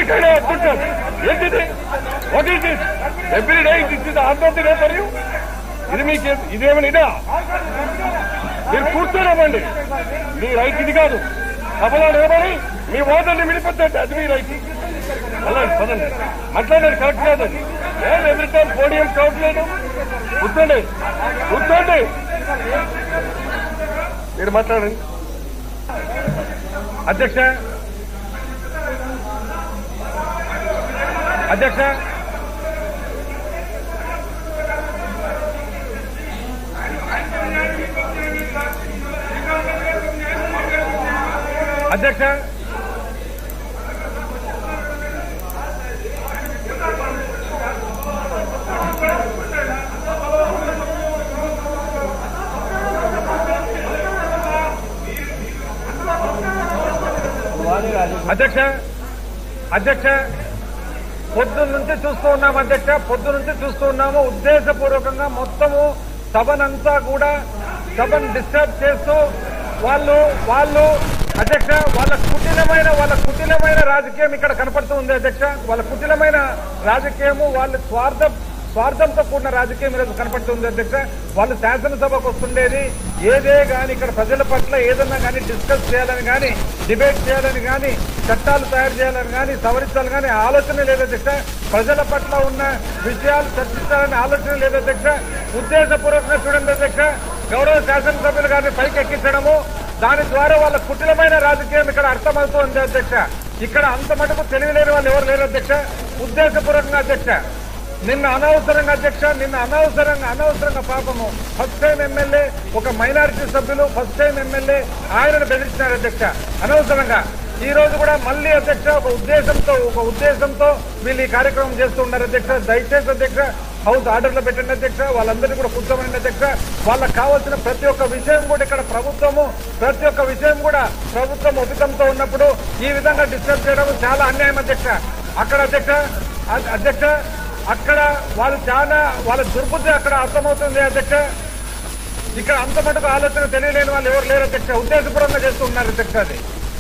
ఇక్కడ అద్భుతం ఏంటిది what is this every day this is of the day for you ఇది మీకు ఇదేమైనా ఇదా మీరు కూర్చోనివ్వండి మీ రైట్ ఇది కాదు సభలో నిలబడి మీ ఓటర్ని విడిపోతుంది అది మీ రైట్ వెళ్ళండి పదండి మాట్లాడేది కరెక్ట్ కాదు అది ఏం ఎవ్రీ టైం పోడియం చూడలేదు కూర్చోండి కూర్చోండి మీరు మాట్లాడండి అధ్యక్ష అధ్యక్ష అధ్యక్ష అధ్యక్ష అధ్యక్ష పొద్దున్న నుంచి చూస్తూ ఉన్నాము అధ్యక్ష పొద్దు నుంచి చూస్తూ ఉన్నాము ఉద్దేశపూర్వకంగా మొత్తము సభనంతా కూడా సభను డిస్టర్బ్ చేస్తూ వాళ్ళు వాళ్ళు అధ్యక్ష వాళ్ళ కుటిలమైన వాళ్ళ కుటిలమైన రాజకీయం ఇక్కడ కనపడుతూ ఉంది అధ్యక్ష వాళ్ళ కుటిలమైన రాజకీయము వాళ్ళ స్వార్థ స్వార్థంతో కూడిన రాజకీయం ఈరోజు కనపడుతుంది అధ్యక్ష వాళ్ళు శాసనసభకు వస్తుండేది ఏదే గాని ఇక్కడ ప్రజల పట్ల ఏదన్నా కానీ డిస్కస్ చేయాలని కానీ డిబేట్ చేయాలని కానీ చట్టాలు తయారు చేయాలని కానీ సవరించాలని కానీ ఆలోచన లేదు అధ్యక్ష ప్రజల పట్ల ఉన్న విషయాలు చర్చించాలని ఆలోచన లేదు అధ్యక్ష ఉద్దేశపూర్వకంగా చూడండి అధ్యక్ష గౌరవ శాసనసభ్యులు గారిని పైకి ఎక్కించడము దాని ద్వారా వాళ్ళ కుటిలమైన రాజకీయం ఇక్కడ అర్థమవుతోంది అధ్యక్ష ఇక్కడ అంత మటుకు తెలియలేని వాళ్ళు ఎవరు లేరు అధ్యక్ష ఉద్దేశపూర్వకంగా అధ్యక్ష నిన్న అనవసరంగా అధ్యక్ష నిన్న అనవసరంగా అనవసరంగా పాపము ఫస్ట్ టైం ఎమ్మెల్యే ఒక మైనారిటీ సభ్యులు ఫస్ట్ టైం ఎమ్మెల్యే ఆయనను బెదిరించినారు అధ్యక్ష అనవసరంగా ఈ రోజు కూడా మళ్ళీ అధ్యక్ష ఒక ఉద్దేశంతో ఒక ఉద్దేశంతో వీళ్ళు ఈ కార్యక్రమం చేస్తూ ఉన్నారు అధ్యక్ష దయచేసి అధ్యక్ష హౌస్ ఆర్డర్లో పెట్టండి అధ్యక్ష వాళ్ళందరినీ కూడా కూర్చోమని అధ్యక్ష వాళ్ళకి కావాల్సిన ప్రతి ఒక్క విషయం కూడా ఇక్కడ ప్రభుత్వము ప్రతి ఒక్క విషయం కూడా ప్రభుత్వం ఉచితంతో ఉన్నప్పుడు ఈ విధంగా డిస్టర్బ్ చేయడం చాలా అన్యాయం అధ్యక్ష అక్కడ అధ్యక్ష అ- అధ్యక్ష అక్కడ వాళ్ళు చాలా వాళ్ళ దుర్బుద్ధి అక్కడ అర్థమవుతుంది అధ్యక్ష ఇక్కడ అంత మటుకు ఆలోచన తెలియలేని వాళ్ళు ఎవరు లేరు అధ్యక్ష ఉద్దేశపూర్వకంగా చేస్తూ ఉన్నారు అధ్యక్ష అది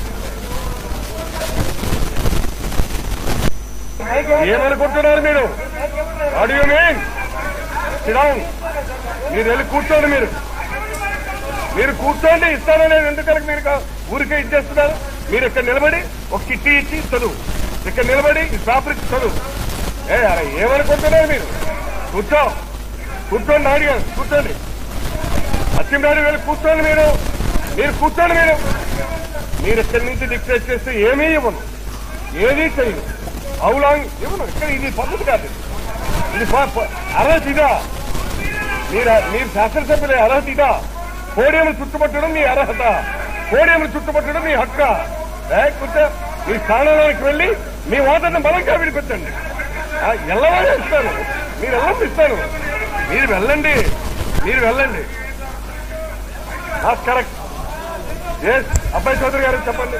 ఏమనుకుంటున్నారు మీరు అడియో మీన్ సిడౌన్ మీరు వెళ్ళి కూర్చోండి మీరు మీరు కూర్చోండి ఇస్తానో నేను ఎందుకని మీరు కా- ఊరికే ఇచ్చేస్తున్నారు మీరు ఇక్కడ నిలబడి ఒక కిట్టి ఇచ్చి చదువు ఇక్కడ నిలబడి ఈ పేపర్ ఇచ్చి చదువు ఏ అరే ఏమనుకుంటున్నారు మీరు కూర్చో కూర్చోండి నాయుడు గారు కూర్చోండి అచ్చింనాయుడు వెళ్ళి కూర్చోండి మీరు మీరు కూర్చోండి మీరు మీరు ఇక్కడి నుంచి డిక్టేట్ చేస్తే ఏమీ ఇవ్వను ఏదీ చేయను అవులాంగ్ ఇవ్వను ఇక్కడ ఇది పద్ధతి కాదు ఇది ప- ప- అర్హత ఇదా మీరు మీరు శాసనసభ్యులే అర్హత ఇదా పోడియం చుట్టుపట్టడం మీ అర్హత పోడియం చుట్టుపట్టడం మీ హక్క లేకపోతే మీ స్థానంలోకి వెళ్ళి మీ ఓటర్ని బలంగా విడిపించండి ఆ, ఎల్లవాడే ఇస్తాను మీరు వెళ్ళండి ఇస్తాను మీరు వెళ్ళండి మీరు వెళ్ళండి కరెక్ట్ ఎస్ అబ్బాయి చౌదరి గారు చెప్పండి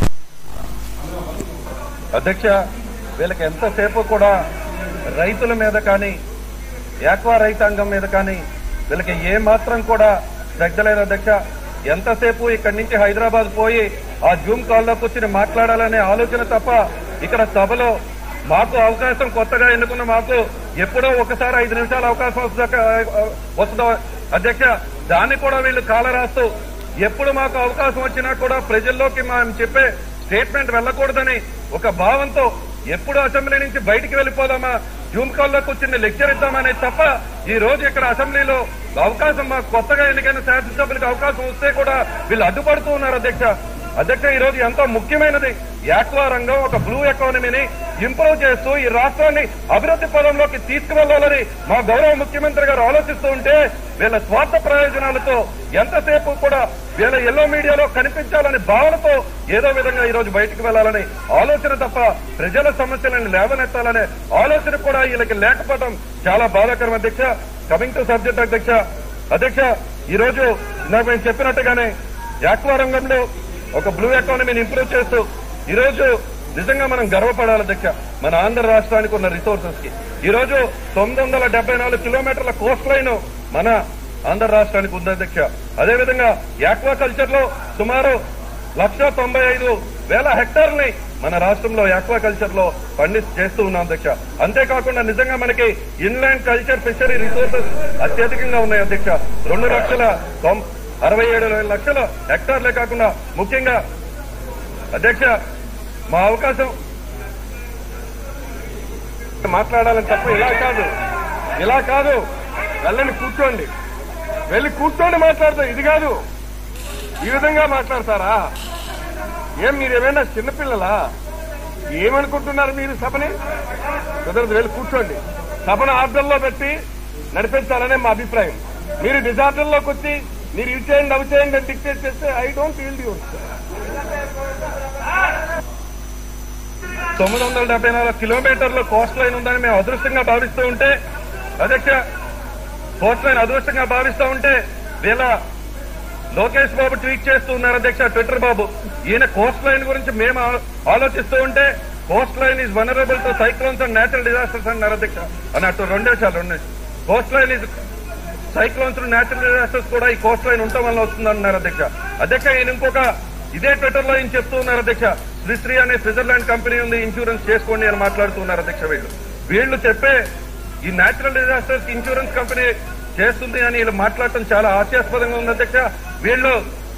అధ్యక్ష వీళ్ళకి ఎంతసేపు కూడా రైతుల మీద కానీ యాక్వా రైతాంగం మీద కానీ వీళ్ళకి ఏ మాత్రం కూడా దగ్గలేదు అధ్యక్ష ఎంతసేపు ఇక్కడి నుంచి హైదరాబాద్ పోయి ఆ జూమ్ కాల్లో కూర్చుని మాట్లాడాలనే ఆలోచన తప్ప ఇక్కడ సభలో మాకు అవకాశం కొత్తగా ఎన్నుకున్న మాకు ఎప్పుడో ఒకసారి ఐదు నిమిషాల అవకాశం వస్తుందా వస్తుందో అధ్యక్ష దాన్ని కూడా వీళ్ళు కాల రాస్తూ ఎప్పుడు మాకు అవకాశం వచ్చినా కూడా ప్రజల్లోకి మనం చెప్పే స్టేట్మెంట్ వెళ్ళకూడదని ఒక భావంతో ఎప్పుడు అసెంబ్లీ నుంచి బయటికి వెళ్ళిపోదామా జూమ్ కాల్లో కూర్చుని లెక్చర్ ఇద్దామనేది తప్ప ఈ రోజు ఇక్కడ అసెంబ్లీలో అవకాశం మాకు కొత్తగా ఎన్నికైన శాసనసభ్యులకు అవకాశం వస్తే కూడా వీళ్ళు అడ్డుపడుతూ ఉన్నారు అధ్యక్ష అధ్యక్ష ఈ రోజు ఎంతో ముఖ్యమైనది యాక్వా రంగం ఒక బ్లూ ఎకానమీని ఇంప్రూవ్ చేస్తూ ఈ రాష్ట్రాన్ని అభివృద్ధి పదంలోకి తీసుకువెళ్లాలని మా గౌరవ ముఖ్యమంత్రి గారు ఆలోచిస్తూ ఉంటే వీళ్ళ స్వార్థ ప్రయోజనాలతో ఎంతసేపు కూడా వీళ్ళ ఎల్లో మీడియాలో కనిపించాలని భావనతో ఏదో విధంగా ఈ రోజు బయటకు వెళ్లాలని ఆలోచన తప్ప ప్రజల సమస్యలను లేవనెత్తాలనే ఆలోచన కూడా వీళ్ళకి లేకపోవడం చాలా బాధాకరం అధ్యక్ష కమింగ్ టు సబ్జెక్ట్ అధ్యక్ష అధ్యక్ష ఈ రోజు ఇందాక మేము చెప్పినట్టుగానే యాక్వా రంగంలో ఒక బ్లూ ఎకానమీని ఇంప్రూవ్ చేస్తూ ఈ రోజు నిజంగా మనం గర్వపడాలి అధ్యక్ష మన ఆంధ్ర రాష్ట్రానికి ఉన్న రిసోర్సెస్ కి ఈ రోజు తొమ్మిది వందల డెబ్బై నాలుగు కిలోమీటర్ల కోస్ట్ లైన్ మన ఆంధ్ర రాష్ట్రానికి ఉంది అధ్యక్ష అదేవిధంగా యాక్వా కల్చర్ లో సుమారు లక్ష తొంభై ఐదు వేల హెక్టార్ని మన రాష్ట్రంలో ఆక్వాకల్చర్ లో పండి చేస్తూ ఉన్నాం అధ్యక్ష అంతేకాకుండా నిజంగా మనకి ఇన్లాండ్ కల్చర్ ఫిషరీ రిసోర్సెస్ అత్యధికంగా ఉన్నాయి అధ్యక్ష రెండు లక్షల తొం- అరవై ఏడు లక్షల హెక్టార్లే కాకుండా ముఖ్యంగా అధ్యక్ష మా అవకాశం మాట్లాడాలని తప్ప ఇలా కాదు ఇలా కాదు వెళ్ళని కూర్చోండి వెళ్ళి కూర్చోండి మాట్లాడతాం ఇది కాదు ఈ విధంగా మాట్లాడతారా ఏం మీరు ఏమైనా చిన్నపిల్లలా ఏమనుకుంటున్నారు మీరు సభని కుదరదు వెళ్ళి కూర్చోండి సభను ఆర్డర్లో పెట్టి నడిపించాలనే మా అభిప్రాయం మీరు డిజార్డర్లోకి వచ్చి మీరు ఇవి చేయండి అవి చేయండి అని డిక్టేట్ చేస్తే ఐ డోంట్ ఫీల్ యూ తొమ్మిది వందల డెబ్బై నాలుగు కిలోమీటర్ల కోస్ట్ లైన్ ఉందని మేము అదృష్టంగా భావిస్తూ ఉంటే అధ్యక్ష కోస్ట్ లైన్ అదృష్టంగా భావిస్తూ ఉంటే వీళ్ళ లోకేష్ బాబు ట్వీట్ చేస్తూ ఉన్నారు అధ్యక్ష ట్విట్టర్ బాబు ఈయన కోస్ట్ లైన్ గురించి మేము ఆ- ఆలోచిస్తూ ఉంటే coastline is vulnerable to cyclones and natural disasters అన్నారు అధ్యక్ష అన్నట్టు రెండు నిమిషాలు రెండు నిమిషాలు coastline is cyclones natural disasters కూడా ఈ కోస్ట్ లైన్ ఉండటం వల్ల వస్తుందన్నారు అధ్యక్ష అధ్యక్ష ఈయన ఇంకొక ఇదే ట్విట్టర్ లో ఈయన చెప్తూ ఉన్నారు అధ్యక్ష శ్రీశ్రీ అనే స్విట్జర్లాండ్ కంపెనీ ఉంది ఇన్సూరెన్స్ చేసుకోండి అని మాట్లాడుతూ ఉన్నారు అధ్యక్ష వీళ్ళు వీళ్ళు చెప్పే ఈ నేచురల్ డిజాస్టర్స్ ఇన్సూరెన్స్ కంపెనీ చేస్తుంది అని వీళ్ళు మాట్లాడటం చాలా హాస్యాస్పదంగా ఉంది అధ్యక్ష వీళ్ళు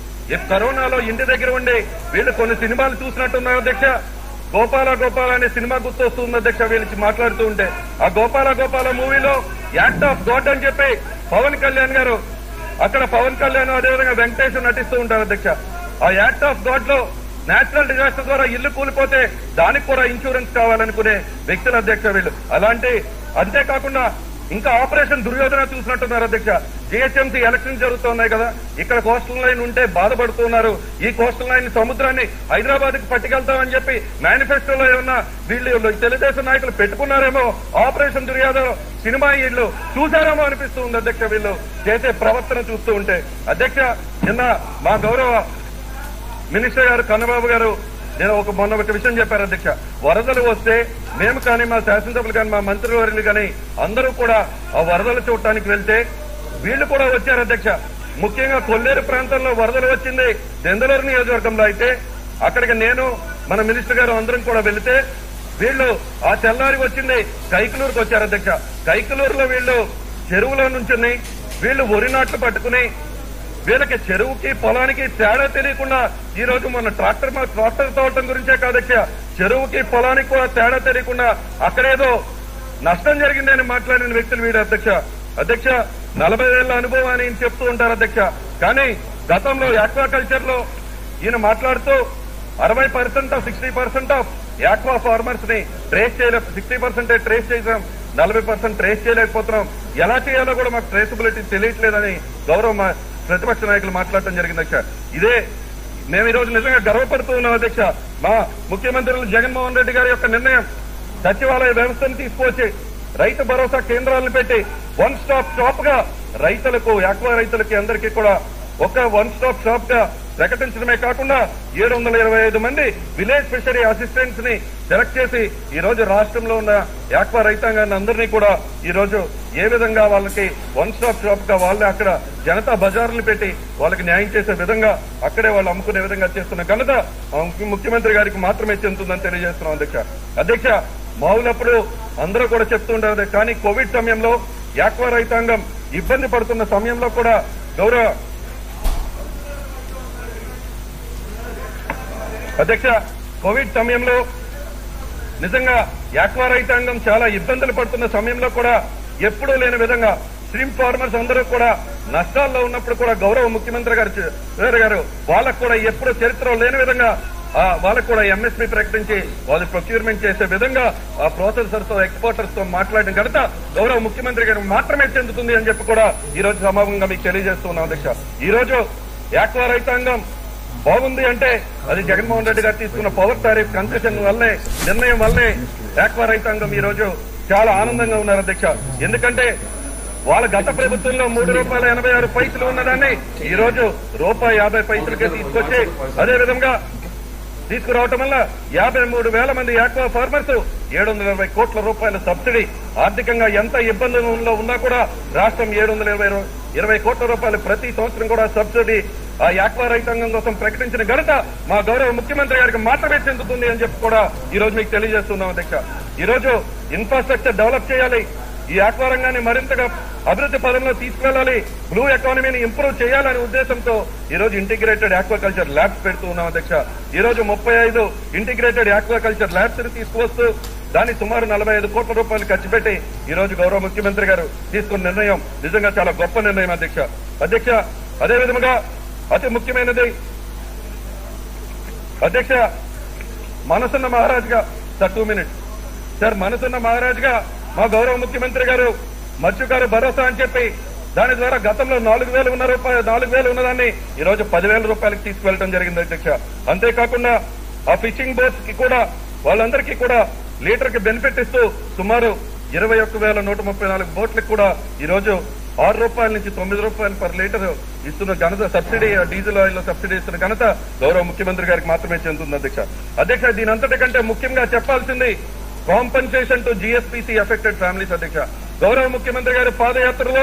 ఈ కరోనాలో ఇంటి దగ్గర ఉండి వీళ్ళు కొన్ని సినిమాలు చూసినట్టున్నారు అధ్యక్ష గోపాల గోపాల అనే సినిమా గుర్తొస్తుంది అధ్యక్ష వీళ్ళకి మాట్లాడుతూ ఉంటే ఆ గోపాల గోపాల మూవీలో యాక్ట్ ఆఫ్ గాడ్ అని చెప్పి పవన్ కళ్యాణ్ గారు అక్కడ పవన్ కళ్యాణ్ అదేవిధంగా వెంకటేష్ నటిస్తూ ఉంటారు అధ్యక్ష ఆ యాక్ట్ ఆఫ్ గాడ్ లో నేచురల్ డిజాస్టర్ ద్వారా ఇల్లు కూలిపోతే దానికి కూడా ఇన్సూరెన్స్ కావాలనుకునే వ్యక్తులు అధ్యక్ష వీళ్ళు అలాంటి అంతేకాకుండా ఇంకా ఆపరేషన్ దుర్యోధన చూసినట్టున్నారు అధ్యక్ష జిహెచ్ఎంసీ ఎలక్షన్స్ జరుగుతున్నాయి కదా ఇక్కడ కోస్టల్ లైన్ ఉంటే బాధపడుతున్నారు ఈ కోస్టల్ లైన్ సముద్రాన్ని హైదరాబాద్ కి పట్టుకెళ్తామని చెప్పి మేనిఫెస్టోలో ఏమన్నా వీళ్ళు తెలుగుదేశం నాయకులు పెట్టుకున్నారేమో ఆపరేషన్ దుర్యోధన సినిమా వీళ్ళు చూసారేమో అనిపిస్తూ ఉంది అధ్యక్ష వీళ్ళు చేసే ప్రవర్తన చూస్తూ ఉంటే అధ్యక్ష నిన్న మా గౌరవ మినిస్టర్ గారు కన్నబాబు గారు నేను ఒక మొన్న ఒక విషయం చెప్పారు అధ్యక్ష వరదలు వస్తే మేము కానీ మా శాసనసభ్యులు కానీ మా మంత్రివర్యులు కానీ అందరూ కూడా ఆ వరదలు చూడటానికి వెళ్తే వీళ్ళు కూడా వచ్చారు అధ్యక్ష ముఖ్యంగా కొల్లేరు ప్రాంతంలో వరదలు వచ్చింది దెందలూరు నియోజకవర్గంలో అయితే అక్కడికి నేను మన మినిస్టర్ గారు అందరం కూడా వెళితే వీళ్ళు ఆ తెల్లారి వచ్చింది కైకలూరుకు వచ్చారు అధ్యక్ష కైకలూరులో వీళ్ళు చెరువులో నుంచి వీళ్ళు వరి నాట్లు పట్టుకుని వీళ్ళకి చెరువుకి పొలానికి తేడా తెలియకుండా ఈ రోజు మన ట్రాక్టర్ మా ట్రాక్టర్ తోటం గురించే కాదక్ష చెరువుకి పొలానికి కూడా తేడా తెలియకుండా అక్కడేదో నష్టం జరిగిందని మాట్లాడిన వ్యక్తులు వీడు అధ్యక్ష అధ్యక్ష నలభై ఏళ్ల అనుభవాన్ని ఈయన చెప్తూ ఉంటారు అధ్యక్ష కానీ గతంలో ఆక్వాకల్చర్ లో ఈయన మాట్లాడుతూ అరవై percent of sixty percent of aqua farmers ని ట్రేస్ చేయలే సిక్స్టీ పర్సెంట్ ట్రేస్ చేసాం నలభై పర్సెంట్ ట్రేస్ చేయలేకపోతున్నాం ఎలా చేయాలో కూడా మాకు ట్రేసబిలిటీ తెలియట్లేదని గౌరవ మా ప్రతిపక్ష నాయకులు మాట్లాడటం జరిగింది అధ్యక్ష ఇదే మేము ఈ రోజు నిజంగా గర్వపడుతూ ఉన్నాం అధ్యక్ష మా ముఖ్యమంత్రులు జగన్మోహన్ రెడ్డి గారి యొక్క నిర్ణయం సచివాలయ వ్యవస్థను తీసుకువచ్చి రైతు భరోసా కేంద్రాలను పెట్టి వన్ స్టాప్ షాప్ గా రైతులకు యాక్వా రైతులకి అందరికీ కూడా ఒక వన్ స్టాప్ షాప్ గా ప్రకటించడమే కాకుండా ఏడు వందల ఇరవై ఐదు మంది విలేజ్ ఫిషరీ అసిస్టెంట్స్ ని సెలెక్ట్ చేసి ఈ రోజు రాష్ట్రంలో ఉన్న యాక్వా రైతాంగాన్ని అందరినీ కూడా ఈ రోజు ఏ విధంగా వాళ్ళకి వన్ స్టాప్ షాప్ గా వాళ్ళే అక్కడ జనతా బజార్లు పెట్టి వాళ్ళకి న్యాయం చేసే విధంగా అక్కడే వాళ్ళు అమ్ముకునే విధంగా చేస్తున్న ఘనత ఆ ముఖ్య- ముఖ్యమంత్రి గారికి మాత్రమే చెందుతుందని తెలియజేస్తున్నాం అధ్యక్ష అధ్యక్ష మామూలప్పుడు అందరూ కూడా చెప్తుంటారు కానీ కోవిడ్ సమయంలో యాక్వా రైతాంగం ఇబ్బంది పడుతున్న సమయంలో కూడా గౌరవ అధ్యక్ష కోవిడ్ సమయంలో నిజంగా యాక్వా రైతాంగం చాలా ఇబ్బందులు పడుతున్న సమయంలో కూడా ఎప్పుడూ లేని విధంగా స్ట్రీమ్ ఫార్మర్స్ అందరూ కూడా నష్టాల్లో ఉన్నప్పుడు కూడా గౌరవ ముఖ్యమంత్రి గారు చే- గారు గారు వాళ్ళకు కూడా ఎప్పుడు చరిత్రలో లేని విధంగా ఆ, వాళ్ళకు కూడా ఎంఎస్పీ ప్రకటించి వాళ్ళు ప్రొక్యూర్మెంట్ చేసే విధంగా ఆ ప్రాసెసర్స్ తో ఎక్స్పోర్టర్స్ తో మాట్లాడిన ఘనత గౌరవ ముఖ్యమంత్రి గారికి మాత్రమే చెందుతుంది అని చెప్పి కూడా ఈ రోజు సమాపంగా మీకు తెలియజేస్తున్నాం అధ్యక్ష ఈ రోజు యాక్వా రైతాంగం బాగుంది అంటే అది జగన్మోహన్ రెడ్డి గారు తీసుకున్న పవర్ టారిఫ్ కన్సెషన్ వల్లే నిర్ణయం వల్లే యాక్వా రైతాంగం ఈ రోజు చాలా ఆనందంగా ఉన్నారు అధ్యక్ష ఎందుకంటే వాళ్ళ గత ప్రభుత్వంలో మూడు రూపాయల ఎనభై ఆరు పైసలు ఉన్నదాన్ని ఈ రోజు రూపాయి యాభై పైసలకే తీసుకొచ్చి అదే విధంగా తీసుకురావటం వల్ల యాభై మూడు వేల మంది యాక్వా ఫార్మర్స్ ఏడు వందల ఇరవై కోట్ల రూపాయల సబ్సిడీ ఆర్థికంగా ఎంత ఇబ్బందుల్లో ఉన్నా కూడా రాష్ట్రం ఏడు వందల ఇరవై రూ- ఇరవై కోట్ల రూపాయలు ప్రతి సంవత్సరం కూడా సబ్సిడీ ఆ యాక్వా రైతాంగం కోసం ప్రకటించిన ఘనత మా గౌరవ ముఖ్యమంత్రి గారికి మాత్రమే చెందుతుంది అని చెప్పి కూడా ఈ రోజు మీకు తెలియజేస్తున్నాం అధ్యక్ష ఈ రోజు ఇన్ఫ్రాస్ట్రక్చర్ డెవలప్ చేయాలి ఈ ఆక్వా రంగాన్ని మరింతగా అభివృద్ధి పదంలో తీసుకెళ్లాలి బ్లూ ఎకానమీని ఇంప్రూవ్ చేయాలనే ఉద్దేశంతో ఈ రోజు ఇంటిగ్రేటెడ్ ఆక్వాకల్చర్ ల్యాబ్స్ పెడుతూ ఉన్నాం అధ్యక్ష ఈ రోజు ముప్పై ఐదు ఇంటిగ్రేటెడ్ ఆక్వాకల్చర్ ల్యాబ్స్ ని తీసుకువస్తూ దాని సుమారు నలభై ఐదు కోట్ల రూపాయలు ఖర్చు పెట్టి ఈ రోజు గౌరవ ముఖ్యమంత్రి గారు తీసుకున్న నిర్ణయం నిజంగా చాలా గొప్ప నిర్ణయం అధ్యక్ష అధ్యక్ష అదే విధముగా అతి ముఖ్యమైనది అధ్యక్ష మనసున్న మహారాజ్గా సార్ టూ మినిట్స్ సార్ మనసున్న మహారాజ్గా మా గౌరవ ముఖ్యమంత్రి గారు మత్స్యకారు భరోసా అని చెప్పి దాని ద్వారా గతంలో నాలుగు వేలు ఉన్న రూపాయలు నాలుగు వేలు ఉన్నదాన్ని ఈ రోజు పదివేల రూపాయలకి తీసుకువెళ్ళడం జరిగింది అధ్యక్ష అంతేకాకుండా ఆ ఫిషింగ్ బోట్స్ కి కూడా వాళ్ళందరికీ కూడా లీటర్ కి బెనిఫిట్ ఇస్తూ సుమారు ఇరవై ఒక్క వేల నూట ముప్పై నాలుగు బోట్లకు కూడా ఈ రోజు ఆరు రూపాయల నుంచి తొమ్మిది రూపాయలు పర్ లీటర్ ఇస్తున్న ఘనత సబ్సిడీ డీజిల్ ఆయిల్ లో సబ్సిడీ ఇస్తున్న ఘనత గౌరవ ముఖ్యమంత్రి గారికి మాత్రమే చెందుతుంది అధ్యక్ష అధ్యక్ష దీని అంతటి కంటే ముఖ్యంగా చెప్పాల్సింది compensation to GSPC affected families అధ్యక్ష గౌరవ ముఖ్యమంత్రి గారి పాదయాత్రలో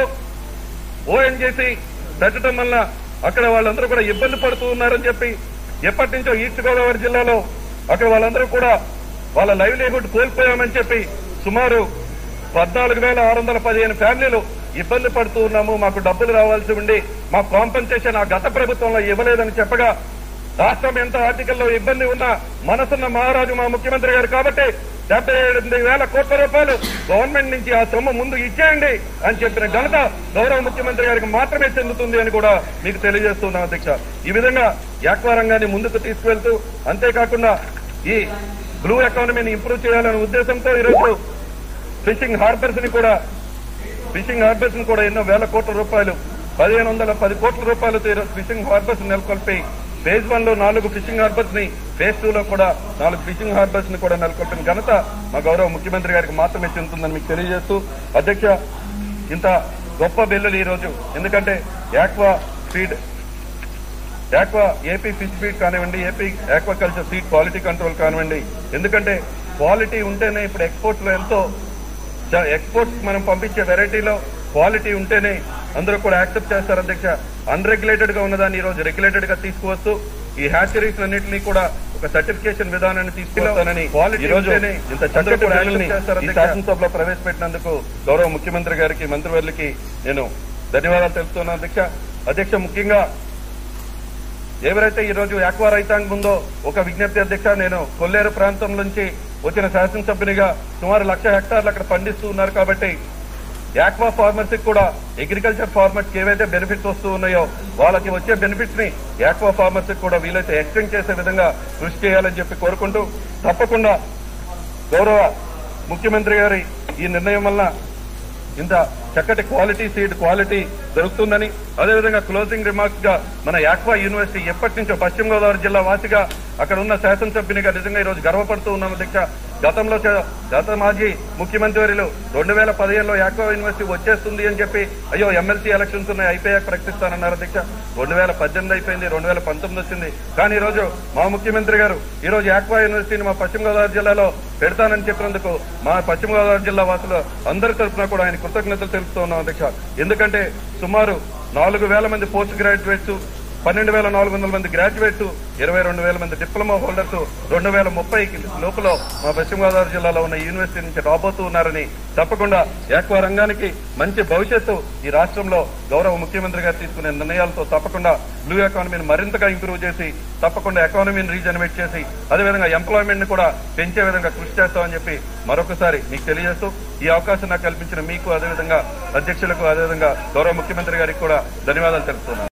ఓఎన్జేసీ పెట్టడం వల్ల అక్కడ వాళ్ళందరూ కూడా ఇబ్బంది పడుతూ ఉన్నారని చెప్పి ఎప్పటి నుంచో ఈస్ట్ గోదావరి జిల్లాలో అక్కడ వాళ్ళందరూ కూడా వాళ్ళ లైవ్లీహుడ్ కోల్పోయామని చెప్పి సుమారు పద్నాలుగు వేల ఆరు వందల పదిహేను ఫ్యామిలీలు ఇబ్బంది పడుతూ ఉన్నాము మాకు డబ్బులు రావాల్సి ఉండి మా కాంపెన్సేషన్ ఆ గత ప్రభుత్వంలో ఇవ్వలేదని చెప్పగా రాష్ట్రం ఎంత ఆర్థికల్లో ఇబ్బంది ఉన్నా మనసున్న మహారాజు మా ముఖ్యమంత్రి గారు కాబట్టి డెబ్బై ఎనిమిది వేల కోట్ల రూపాయలు గవర్నమెంట్ నుంచి ఆ సొమ్ము ముందు ఇచ్చేయండి అని చెప్పిన ఘనత గౌరవ ముఖ్యమంత్రి గారికి మాత్రమే చెందుతుంది అని కూడా మీకు తెలియజేస్తున్నాం అధ్యక్ష ఈ విధంగా యాక్వా రంగాన్ని ముందుకు తీసుకువెళ్తూ అంతేకాకుండా ఈ బ్లూ ఎకానమీని ఇంప్రూవ్ చేయాలనే ఉద్దేశంతో ఈరోజు ఫిషింగ్ హార్బర్స్ ని కూడా ఫిషింగ్ హార్బర్స్ ని కూడా ఎన్నో వేల కోట్ల రూపాయలు పదిహేను వందల పది కోట్ల రూపాయలతో ఈరోజు ఫిషింగ్ హార్బర్స్ నెలకొల్పి ఫేజ్ వన్ లో నాలుగు ఫిషింగ్ హార్బర్స్ ని ఫేజ్ టూ లో కూడా నాలుగు ఫిషింగ్ హార్బర్స్ ని కూడా నెలకొల్పిన ఘనత మా గౌరవ ముఖ్యమంత్రి గారికి మాత్రమే చెందుతుందని మీకు తెలియజేస్తూ అధ్యక్ష ఇంత గొప్ప బిల్లులు ఈ రోజు ఎందుకంటే aqua feed aqua AP fish feed కానివ్వండి AP aquaculture seed quality control కానివ్వండి ఎందుకంటే క్వాలిటీ ఉంటేనే ఇప్పుడు ఎక్స్పోర్ట్స్ లో ఎంతో ఎక్స్పోర్ట్స్ మనం పంపించే వెరైటీలో క్వాలిటీ ఉంటేనే అందరూ కూడా యాక్సెప్ట్ చేస్తారు అధ్యక్ష అన్రెగ్యులేటెడ్ గా ఉన్నదాన్ని ఈ రోజు రెగ్యులేటెడ్ గా తీసుకువస్తూ ఈ హ్యాచరీస్ అన్నింటినీ కూడా ఒక సర్టిఫికేషన్ విధానాన్ని తీసుకువస్తానని ఈ రోజు ఇంత చక్కటి బిల్లుల్ని ఈ శాసనసభలో ప్రవేశపెట్టినందుకు గౌరవ ముఖ్యమంత్రి గారికి మంత్రివర్యులకి నేను ధన్యవాదాలు తెలుపుతున్నాను అధ్యక్ష అధ్యక్ష ముఖ్యంగా ఎవరైతే ఈ రోజు యాక్వా రైతాంగం ఉందో ఒక విజ్ఞప్తి అధ్యక్ష నేను కొల్లేరు ప్రాంతం నుంచి వచ్చిన శాసనసభ్యునిగా సుమారు లక్ష హెక్టార్లు అక్కడ పండిస్తూ ఉన్నారు కాబట్టి యాక్వా ఫార్మర్స్ కి కూడా అగ్రికల్చర్ ఫార్మర్స్ కి ఏవైతే బెనిఫిట్స్ వస్తూ ఉన్నాయో వాళ్ళకి వచ్చే బెనిఫిట్స్ ని యాక్వా ఫార్మర్స్ కి కూడా వీలైతే ఎక్స్టెండ్ చేసే విధంగా కృషి చేయాలని చెప్పి కోరుకుంటూ తప్పకుండా గౌరవ ముఖ్యమంత్రి గారి ఈ నిర్ణయం వల్ల ఇంత చక్కటి క్వాలిటీ సీడ్ క్వాలిటీ దొరుకుతుందని అదేవిధంగా క్లోజింగ్ రిమార్క్స్ గా మన యాక్వా యూనివర్సిటీ ఎప్పటి నుంచో పశ్చిమ గోదావరి జిల్లా వాసిగా అక్కడ ఉన్న శాసనసభ్యునిగా నిజంగా ఈ రోజు గర్వపడుతూ ఉన్నాం అధ్యక్ష గతంలో చే- గత మాజీ ముఖ్యమంత్రి వర్యులు రెండు వేల పదిహేనులో యాక్వా యూనివర్సిటీ వచ్చేస్తుంది అని చెప్పి అయ్యో ఎమ్మెల్సీ ఎలక్షన్స్ ఉన్నాయి అయిపోయాక ప్రకటిస్తానన్నారు అధ్యక్ష రెండు వేల పద్దెనిమిది అయిపోయింది రెండు వేల పంతొమ్మిది వచ్చింది కానీ ఈ రోజు మా ముఖ్యమంత్రి గారు ఈ రోజు యాక్వా యూనివర్సిటీని మా పశ్చిమ గోదావరి జిల్లాలో పెడతానని చెప్పినందుకు మా పశ్చిమ గోదావరి జిల్లా వాసులు అందరి తరఫున కూడా ఆయన కృతజ్ఞతలు తెలుపుతూ ఉన్నాం అధ్యక్ష ఎందుకంటే సుమారు నాలుగు వేల మంది పోస్ట్ గ్రాడ్యుయేట్స్ పన్నెండు వేల నాలుగు వందల మంది గ్రాడ్యుయేట్స్ ఇరవై రెండు వేల మంది డిప్లొమా హోల్డర్స్ రెండు వేల ముప్పైకి లోపల మా పశ్చిమ గోదావరి జిల్లాలో ఉన్న యూనివర్సిటీ నుంచి రాబోతూ ఉన్నారని తప్పకుండా యాక్వా రంగానికి మంచి భవిష్యత్తు ఈ రాష్ట్రంలో గౌరవ ముఖ్యమంత్రి గారు తీసుకునే నిర్ణయాలతో తప్పకుండా బ్లూ ఎకానమీని మరింతగా ఇంప్రూవ్ చేసి తప్పకుండా ఎకానమీని రీజనరేట్ చేసి అదేవిధంగా ఎంప్లాయ్మెంట్ ని కూడా పెంచే విధంగా కృషి చేస్తామని చెప్పి మరొకసారి మీకు తెలియజేస్తూ ఈ అవకాశం నాకు కల్పించిన మీకు అదేవిధంగా అధ్యక్షులకు అదేవిధంగా గౌరవ ముఖ్యమంత్రి గారికి కూడా ధన్యవాదాలు తెలుపుతున్నాను